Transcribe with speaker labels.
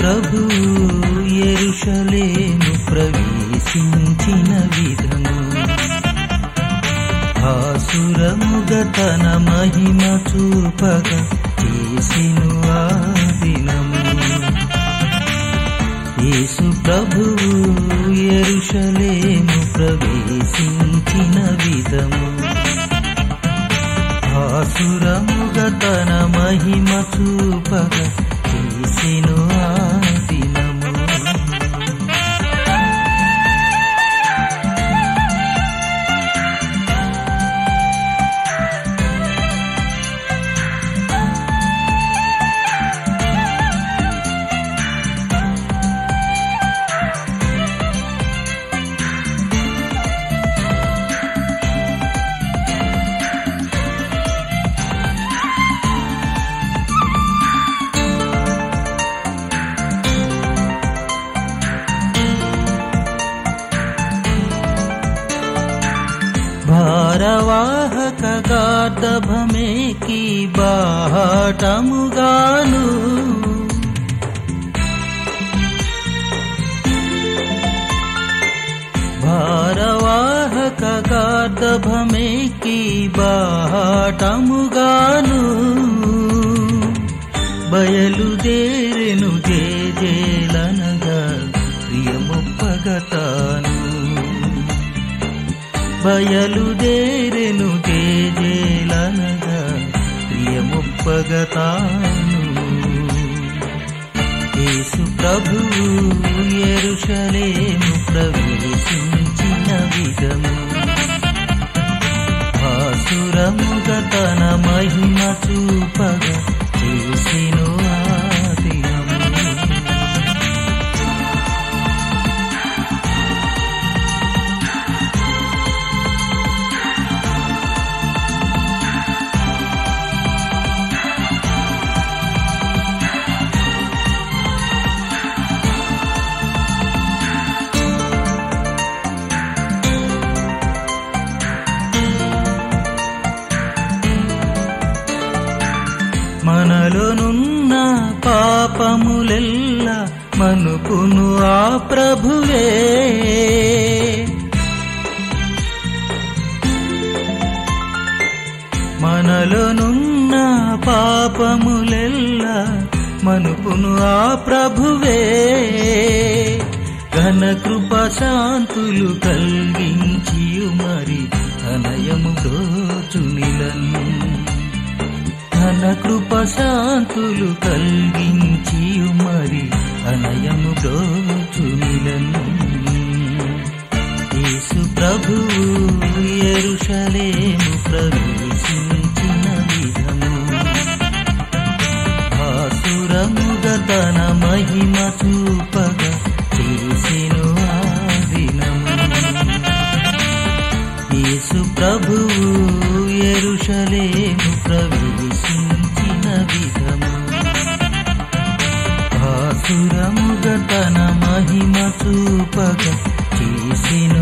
Speaker 1: ప్రభు ఎరుషలేము ప్రవేశించిన విధము ఆసురముగ తన మహిమ చూపగ చేసిను ఆ దినము యేసు ప్రభువు ఎరుషలేము ప్రవేశించిన విధము ఆసురముగ తన మహిమ చూపగ చేసిను ఆ దినము భారవాహక గార్ధభమేకి బాటముగాను భారవాహక గార్ధభమేకి బాటముగాను బయలుదేరెను జేజేలనగా ప్రియమొప్పగతాను బయలుదేరెను తేజేలనగా ప్రియముప్పగతాను యేసు ప్రభువు ఎరుషలేము ప్రవేశించిన విధము ఆసురముగ తన మహిమ చూపగ చేసిను ఆ దినము మనలోనున్న పాపములెల్ల మనుపును ఆ ప్రభువే మనలోనున్న పాపములెల్ల మనుపును ఆ ప్రభువే ఘన కృప శాంతులు కలిగించి మరి అనయము బ్రోచునిలను ఘన కృప శాంతులు కలిగించి మరి అనయము బ్రోచునిలను యేసు ప్రభువు ఎరుషలేము ప్రవేశించిన విధము ఆసురముగ తన మహిమ చూపగ చేసిను ఆ దినము యేసు ప్రభువు ఎరుషలేము ప్రవేశించిన విధము ఆసురముగ తన మహిమ చూపగ చేసిను